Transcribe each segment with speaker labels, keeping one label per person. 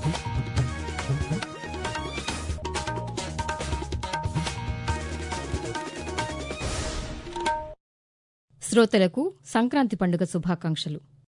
Speaker 1: శ్రోతలకు సంక్రాంతి పండుగ శుభాకాంక్షలు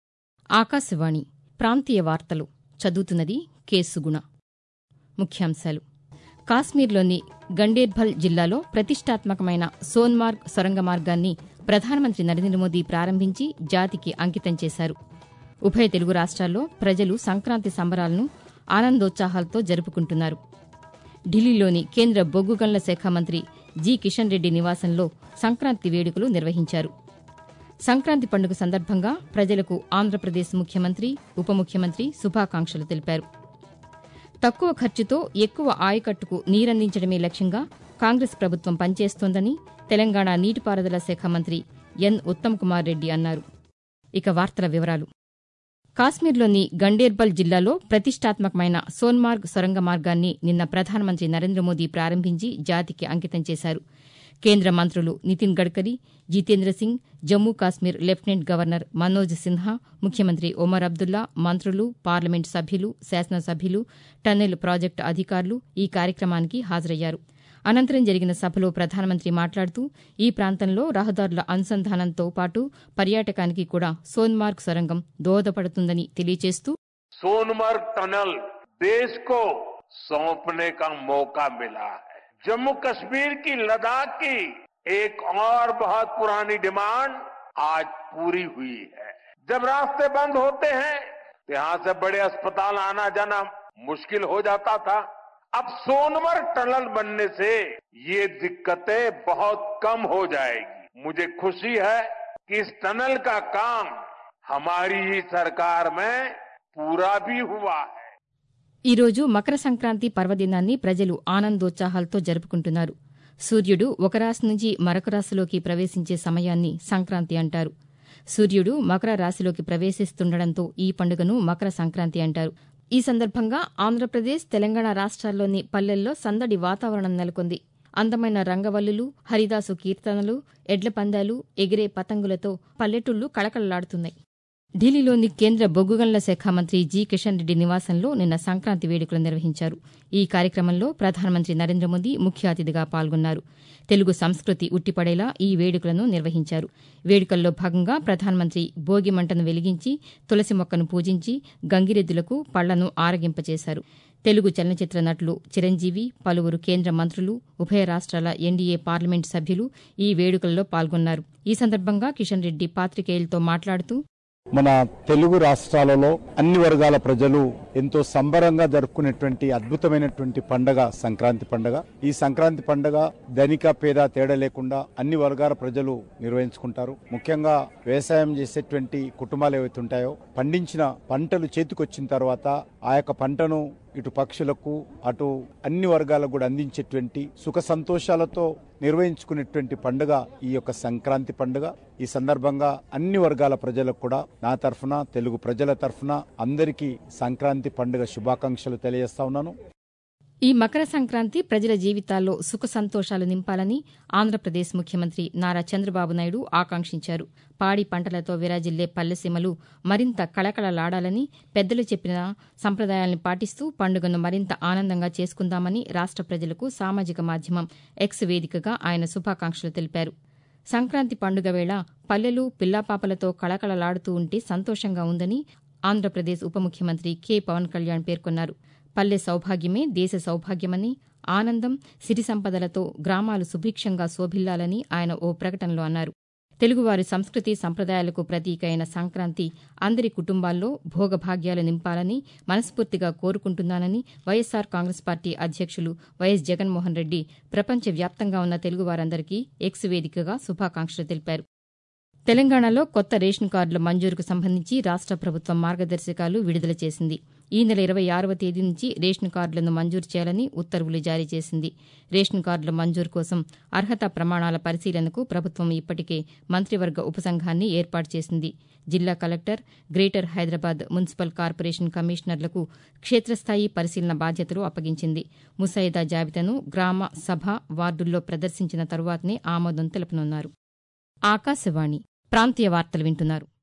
Speaker 1: ఆకాశవాణి ప్రాంతీయ వార్తలు చదువుతున్నది కె సుగుణ ముఖ్యాంశాలు కాశ్మీర్లోని గండేర్బల్ జిల్లాలో ప్రతిష్టాత్మకమైన సోన్మార్గ్ సొరంగ మార్గాన్ని ప్రధానమంత్రి నరేంద్ర మోదీ ప్రారంభించి జాతికి అంకితం చేశారు ఉభయ తెలుగు రాష్ట్రాల్లో ప్రజలు సంక్రాంతి సంబరాలను ఆనందోత్సాహాలతో జరుపుకుంటున్నారు ఢిల్లీలోని కేంద్ర బొగ్గు గనుల శాఖ మంత్రి జి కిషన్ రెడ్డి నివాసంలో సంక్రాంతి వేడుకలు నిర్వహించారు సంక్రాంతి పండుగ సందర్భంగా ప్రజలకు ఆంధ్రప్రదేశ్ ముఖ్యమంత్రి ఉప ముఖ్యమంత్రి శుభాకాంక్షలు తెలిపారు తక్కువ ఖర్చుతో ఎక్కువ ఆయకట్టుకు నీరందించడమే లక్ష్యంగా కాంగ్రెస్ ప్రభుత్వం పనిచేస్తోందని తెలంగాణ నీటిపారుదల శాఖ మంత్రి ఎన్ ఉత్తమ్ కుమార్ రెడ్డి అన్నారు ఇక వార్తల వివరాలు కాశ్మీర్లోని గండేర్బల్ జిల్లాలో ప్రతిష్టాత్మకమైన సోన్మార్గ్ సొరంగ మార్గాన్ని నిన్న ప్రధానమంత్రి నరేంద్ర మోదీ ప్రారంభించి జాతికి అంకితం చేశారు కేంద్ర మంత్రులు నితిన్ గడ్కరీ జితేంద్ర సింగ్ జమ్మూ కాశ్మీర్ లెఫ్టినెంట్ గవర్నర్ మనోజ్ సిన్హా ముఖ్యమంత్రి ఒమర్ అబ్దుల్లా మంత్రులు పార్లమెంటు సభ్యులు శాసనసభ్యులు టన్నెల్ ప్రాజెక్టు అధికారులు ఈ కార్యక్రమానికి హాజరయ్యారు అనంతరం జరిగిన సభలో ప్రధానమంత్రి మాట్లాడుతూ ఈ ప్రాంతంలో రహదారుల అనుసంధానంతో పాటు పర్యాటకానికి కూడా సోన్మార్గ్ సొరంగం దోహదపడుతుందని తెలియజేస్తూ
Speaker 2: सोनमर्ग टनल देश को सौंपने का मौका मिला है जम्मू कश्मीर की लद्दाख की एक और बहुत पुरानी डिमांड आज पूरी हुई है जब रास्ते बंद होते हैं तो यहां से बड़े अस्पताल आना जाना मुश्किल हो जाता था अब सोनमर्ग टनल बनने से ये दिक्कतें बहुत कम हो जाएगी मुझे खुशी है कि इस टनल का काम हमारी ही सरकार में पूरा भी हुआ है
Speaker 1: ఈరోజు మకర సంక్రాంతి పర్వదినాన్ని ప్రజలు ఆనందోత్సాహాలతో జరుపుకుంటున్నారు సూర్యుడు ఒక రాశి నుంచి మరొక రాశిలోకి ప్రవేశించే సమయాన్ని సంక్రాంతి అంటారు సూర్యుడు మకర రాశిలోకి ప్రవేశిస్తుండటంతో ఈ పండుగను మకర సంక్రాంతి అంటారు ఈ సందర్భంగా ఆంధ్రప్రదేశ్ తెలంగాణ రాష్ట్రాల్లోని పల్లెల్లో సందడి వాతావరణం నెలకొంది అందమైన రంగవల్లులు హరిదాసు కీర్తనలు ఎడ్ల పందాలు ఎగిరే పతంగులతో పల్లెటూళ్లు కళకళలాడుతున్నాయి ఢిల్లీలోని కేంద్ర బొగ్గు గనుల శాఖ మంత్రి జి కిషన్ రెడ్డి నివాసంలో నిన్న సంక్రాంతి వేడుకలు నిర్వహించారు ఈ కార్యక్రమంలో ప్రధానమంత్రి నరేంద్ర మోదీ ముఖ్య అతిథిగా పాల్గొన్నారు తెలుగు సంస్కృతి ఉట్టిపడేలా ఈ వేడుకలను నిర్వహించారు వేడుకల్లో భాగంగా ప్రధానమంత్రి భోగి మంటను వెలిగించి తులసి మొక్కను పూజించి గంగిరెద్దులకు పళ్లను ఆరగింపచేశారు తెలుగు చలనచిత్ర నటులు చిరంజీవి పలువురు కేంద్ర మంత్రులు ఉభయ రాష్ట్రాల ఎన్డీఏ పార్లమెంటు సభ్యులు ఈ వేడుకల్లో పాల్గొన్నారు ఈ సందర్భంగా కిషన్ రెడ్డి పాతికేయులతో మాట్లాడుతూ
Speaker 3: మన తెలుగు రాష్ట్రాలలో అన్ని వర్గాల ప్రజలు ఎంతో సంబరంగా జరుపుకునేటువంటి అద్భుతమైనటువంటి పండగ సంక్రాంతి పండగ ఈ సంక్రాంతి పండగ ధనిక పేద తేడా లేకుండా అన్ని వర్గాల ప్రజలు నిర్వహించుకుంటారు ముఖ్యంగా వ్యవసాయం చేసేటువంటి కుటుంబాలు ఏవైతే ఉంటాయో పండించిన పంటలు చేతికొచ్చిన తర్వాత ఆ యొక్క పంటను ఇటు పక్షులకు అటు అన్ని వర్గాలకు కూడా అందించేటువంటి సుఖ సంతోషాలతో నిర్వహించుకునేటువంటి పండుగ ఈ యొక్క సంక్రాంతి పండుగ ఈ సందర్భంగా అన్ని వర్గాల ప్రజలకు కూడా నా తరఫున తెలుగు ప్రజల తరఫున అందరికీ సంక్రాంతి పండుగ శుభాకాంక్షలు తెలియజేస్తా ఉన్నాను
Speaker 1: ఈ మకర సంక్రాంతి ప్రజల జీవితాల్లో సుఖ సంతోషాలు నింపాలని ఆంధ్రప్రదేశ్ ముఖ్యమంత్రి నారా చంద్రబాబు నాయుడు ఆకాంక్షించారు పాడి పంటలతో విరాజిల్లే పల్లెసీమలు మరింత కళకళలాడాలని పెద్దలు చెప్పిన సంప్రదాయాలను పాటిస్తూ పండుగను మరింత ఆనందంగా చేసుకుందామని రాష్ట ప్రజలకు సామాజిక మాధ్యమం ఎక్స్ వేదికగా ఆయన శుభాకాంక్షలు తెలిపారు సంక్రాంతి పండుగ వేళ పల్లెలు పిల్లాపాపలతో కళకళలాడుతూ ఉంటే సంతోషంగా ఉందని ఆంధ్రప్రదేశ్ ఉప ముఖ్యమంత్రి కె పవన్ కళ్యాణ్ పేర్కొన్నారు పల్లె సౌభాగ్యమే దేశ సౌభాగ్యమని ఆనందం సిరి సంపదలతో గ్రామాలు సుభిక్షంగా శోభిల్లాలని ఆయన ఓ ప్రకటనలో అన్నారు తెలుగువారి సంస్కృతి సంప్రదాయాలకు ప్రతీక అయిన సంక్రాంతి అందరి కుటుంబాల్లో భోగభాగ్యాలు నింపాలని మనస్ఫూర్తిగా కోరుకుంటున్నానని వైఎస్సార్ కాంగ్రెస్ పార్టీ అధ్యక్షులు వైఎస్ జగన్మోహన్ రెడ్డి ప్రపంచవ్యాప్తంగా ఉన్న తెలుగువారందరికీ ఎక్స్ వేదికగా శుభాకాంక్షలు తెలిపారు తెలంగాణలో కొత్త రేషన్ కార్డుల మంజూరుకు సంబంధించి రాష్ట ప్రభుత్వం మార్గదర్శకాలు విడుదల చేసింది ఈ నెల ఇరవై ఆరవ తేదీ నుంచి రేషన్ కార్డులను మంజూరు చేయాలని ఉత్తర్వులు జారీ చేసింది రేషన్ కార్డుల మంజూరు కోసం అర్హత ప్రమాణాల పరిశీలనకు ప్రభుత్వం ఇప్పటికే మంత్రివర్గ ఉపసంఘాన్ని ఏర్పాటు చేసింది జిల్లా collector greater Hyderabad municipal corporation కమిషనర్లకు క్షేత్రస్థాయి పరిశీలన బాధ్యతలు అప్పగించింది ముసాయిదా జాబితాను గ్రామ సభ వార్డుల్లో ప్రదర్శించిన తరువాతనే ఆమోదం తెలుపనున్నారు ఆకాశవాణి ప్రాంతీయ వార్తలు వింటున్నారు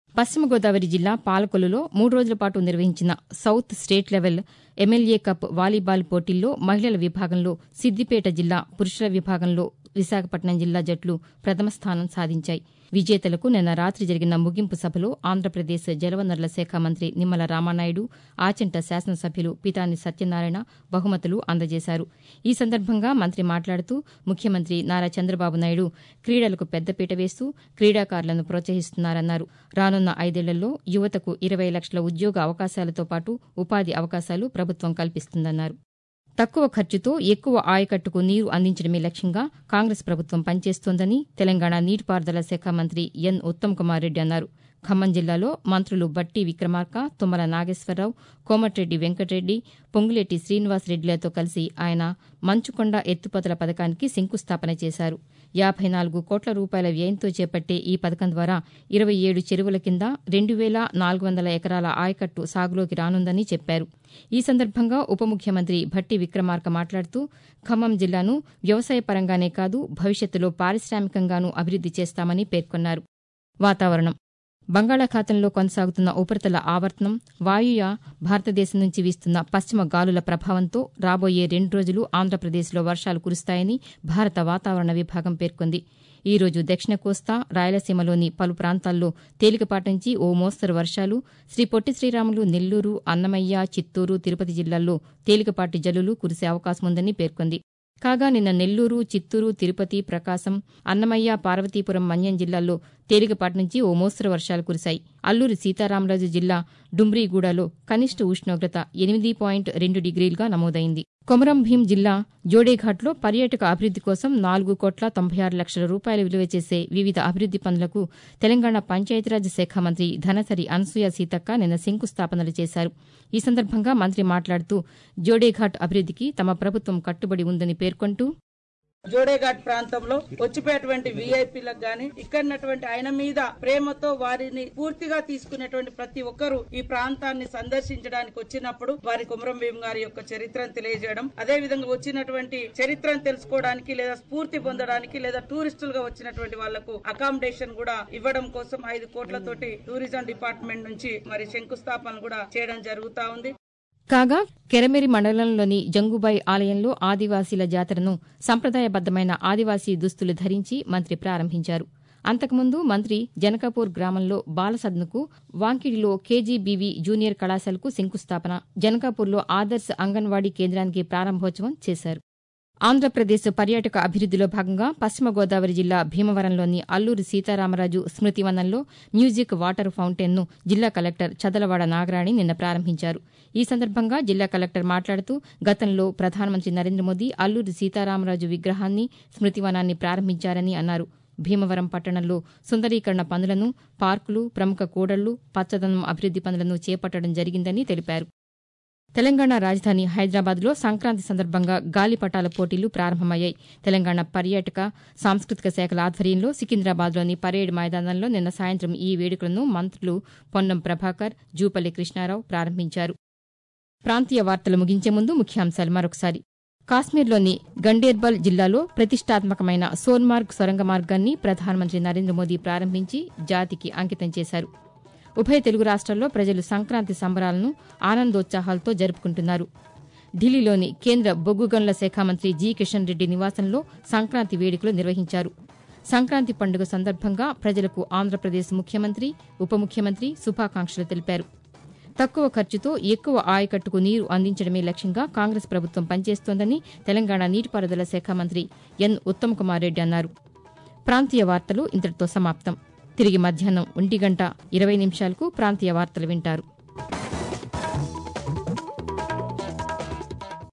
Speaker 1: పశ్చిమ గోదావరి జిల్లా పాలకొల్లులో మూడు రోజుల పాటు నిర్వహించిన south state level MLA cup volleyball పోటీల్లో మహిళల విభాగంలో సిద్దిపేట జిల్లా పురుషుల విభాగంలో విశాఖపట్నం జిల్లా జట్లు ప్రథమ స్థానం సాధించాయి విజేతలకు నిన్న రాత్రి జరిగిన ముగింపు సభలో ఆంధ్రప్రదేశ్ జలవనరుల శాఖ మంత్రి నిమ్మల రామానాయుడు ఆచంట శాసనసభ్యులు పితాని సత్యనారాయణ బహుమతులు అందజేశారు ఈ సందర్భంగా మంత్రి మాట్లాడుతూ ముఖ్యమంత్రి నారా చంద్రబాబు నాయుడు క్రీడలకు పెద్దపీట వేస్తూ క్రీడాకారులను ప్రోత్సహిస్తున్నారన్నారు రానున్న ఐదేళ్లలో యువతకు ఇరవై లక్షల ఉద్యోగ అవకాశాలతో పాటు ఉపాధి అవకాశాలు ప్రభుత్వం కల్పిస్తుందన్నారు తక్కువ ఖర్చుతో ఎక్కువ ఆయకట్టుకు నీరు అందించడమే లక్ష్యంగా కాంగ్రెస్ ప్రభుత్వం పనిచేస్తోందని తెలంగాణ నీటిపారుదల శాఖ మంత్రి ఎన్ ఉత్తమ్ కుమార్ రెడ్డి అన్నారు ఖమ్మం జిల్లాలో మంత్రులు బట్టి విక్రమార్క తుమ్మల నాగేశ్వరరావు కోమటిరెడ్డి వెంకటరెడ్డి పొంగులేటి శ్రీనివాసరెడ్డిలతో కలిసి ఆయన మంచుకొండ ఎత్తుపోతల పథకానికి శంకుస్థాపన చేశారు యాభై నాలుగు కోట్ల రూపాయల వ్యయంతో చేపట్టే ఈ పథకం ద్వారా ఇరవై ఏడు చెరువుల కింద రెండు వేల నాలుగు వందల ఎకరాల ఆయకట్టు సాగులోకి రానుందని చెప్పారు ఈ సందర్భంగా ఉప ముఖ్యమంత్రి భట్టి విక్రమార్క మాట్లాడుతూ ఖమ్మం జిల్లాను వ్యవసాయ పరంగానే కాదు భవిష్యత్తులో పారిశ్రామికంగానూ అభివృద్ది చేస్తామని పేర్కొన్నారు వాతావరణం బంగాళాఖాతంలో కొనసాగుతున్న ఉపరితల ఆవర్తనం వాయువ్య భారతదేశం నుంచి వీస్తున్న పశ్చిమ గాలుల ప్రభావంతో రాబోయే రెండు రోజులు ఆంధ్రప్రదేశ్లో వర్షాలు కురుస్తాయని భారత వాతావరణ విభాగం పేర్కొంది ఈ రోజు దక్షిణ కోస్తా రాయలసీమలోని పలు ప్రాంతాల్లో తేలికపాటి నుంచి ఓ మోస్తరు వర్షాలు శ్రీ పొట్టి శ్రీరాములు నెల్లూరు అన్నమయ్య చిత్తూరు తిరుపతి జిల్లాల్లో తేలికపాటి జల్లులు కురిసే అవకాశం ఉందని పేర్కొంది కాగా నిన్న నెల్లూరు చిత్తూరు తిరుపతి ప్రకాశం అన్నమయ్య పార్వతీపురం మన్యం జిల్లాల్లో తేలికపాటి నుంచి ఓ మోస్తరు వర్షాలు కురిశాయి అల్లూరి సీతారామరాజు జిల్లా డుమ్రీగూడలో కనిష్ట ఉష్ణోగ్రత ఎనిమిది పాయింట్ రెండు డిగ్రీలుగా నమోదైంది కొమరం భీం జిల్లా జోడేఘాట్లో పర్యాటక అభివృద్ది కోసం నాలుగు కోట్ల తొంభై ఆరు లక్షల రూపాయలు విలువ చేసే వివిధ అభివృద్ది పనులకు తెలంగాణ పంచాయతీరాజ్ శాఖ మంత్రి ధనసరి అనసూయ సీతక్క నిన్న శంకుస్థాపనలు చేశారు ఈ సందర్భంగా మంత్రి మాట్లాడుతూ జోడేఘాట్ అభివృద్దికి తమ ప్రభుత్వం కట్టుబడి ఉందని పేర్కొంటూ
Speaker 4: జోడేఘాట్ ప్రాంతంలో వచ్చిపోయేటువంటి విఐపీలకు గాని ఇక్కడటువంటి ఆయన మీద ప్రేమతో వారిని పూర్తిగా తీసుకునేటువంటి ప్రతి ఒక్కరూ ఈ ప్రాంతాన్ని సందర్శించడానికి వచ్చినప్పుడు వారి కుమరం భీం గారి యొక్క చరిత్రను తెలియజేయడం అదే విధంగా వచ్చినటువంటి చరిత్రను తెలుసుకోవడానికి లేదా స్ఫూర్తి పొందడానికి లేదా టూరిస్టులుగా వచ్చినటువంటి వాళ్లకు అకామిడేషన్ కూడా ఇవ్వడం కోసం ఐదు కోట్లతోటి టూరిజం డిపార్ట్మెంట్ నుంచి మరి శంకుస్థాపన కూడా చేయడం జరుగుతా ఉంది
Speaker 1: కాగా కెరమెరి మండలంలోని జంగుబాయి ఆలయంలో ఆదివాసీల జాతరను సంప్రదాయబద్దమైన ఆదివాసీ దుస్తులు ధరించి మంత్రి ప్రారంభించారు అంతకుముందు మంత్రి జనకాపూర్ గ్రామంలో బాలసద్నకు వాంకిడిలో కేజీబీవీ జూనియర్ కళాశాలకు శంకుస్థాపన జనకాపూర్లో ఆదర్శ్ అంగన్వాడీ కేంద్రానికి ప్రారంభోత్సవం చేశారు ఆంధ్రప్రదేశ్ పర్యాటక అభివృద్దిలో భాగంగా పశ్చిమ గోదావరి జిల్లా భీమవరంలోని అల్లూరి సీతారామరాజు స్మృతివనంలో మ్యూజిక్ వాటర్ ఫౌంటైన్ను జిల్లా కలెక్టర్ చదలవాడ నాగరాణి నిన్న ప్రారంభించారు ఈ సందర్భంగా జిల్లా కలెక్టర్ మాట్లాడుతూ గతంలో ప్రధానమంత్రి నరేంద్ర మోదీ అల్లూరి సీతారామరాజు విగ్రహాన్ని స్మృతివనాన్ని ప్రారంభించారని అన్నారు భీమవరం పట్టణంలో సుందరీకరణ పనులను పార్కులు ప్రముఖ కూడళ్లు పచ్చదనం అభివృద్ది పనులను చేపట్టడం జరిగిందని తెలిపారు తెలంగాణ రాజధాని హైదరాబాద్లో సంక్రాంతి సందర్భంగా గాలిపటాల పోటీలు ప్రారంభమయ్యాయి తెలంగాణ పర్యాటక సాంస్కృతిక శాఖల ఆధ్వర్యంలో సికింద్రాబాద్లోని పరేడ్ మైదానంలో నిన్న సాయంత్రం ఈ వేడుకలను మంత్రులు పొన్నం ప్రభాకర్ జూపల్లి కృష్ణారావు ప్రారంభించారు ప్రాంతీయ వార్తలు ముగించే ముందు ముఖ్యాంశాలు మరొకసారి కాశ్మీర్లోని గండేర్బల్ జిల్లాలో ప్రతిష్టాత్మకమైన సోన్మార్గ్ సొరంగ మార్గాన్ని ప్రధానమంత్రి నరేంద్ర మోదీ ప్రారంభించి జాతికి అంకితం చేశారు ఉభయ తెలుగు రాష్ట్రాల్లో ప్రజలు సంక్రాంతి సంబరాలను ఆనందోత్సాహాలతో జరుపుకుంటున్నారు ఢిల్లీలోని కేంద్ర బొగ్గు గనుల శాఖ మంత్రి జి కిషన్ రెడ్డి నివాసంలో సంక్రాంతి వేడుకలు నిర్వహించారు సంక్రాంతి పండుగ సందర్భంగా ప్రజలకు ఆంధ్రప్రదేశ్ ముఖ్యమంత్రి ఉప ముఖ్యమంత్రి శుభాకాంక్షలు తెలిపారు తక్కువ ఖర్చుతో ఎక్కువ ఆయకట్టుకు నీరు అందించడమే లక్ష్యంగా కాంగ్రెస్ ప్రభుత్వం పనిచేస్తోందని తెలంగాణ నీటిపారుదల శాఖ మంత్రి ఎన్ ఉత్తమ్ కుమార్ రెడ్డి అన్నారు ప్రాంతీయ వార్తలు ఇంతటితో సమాప్తం తిరిగి మధ్యాహ్నం ఒంటి గంట ఇరవై నిమిషాలకు ప్రాంతీయ వార్తలు వింటారు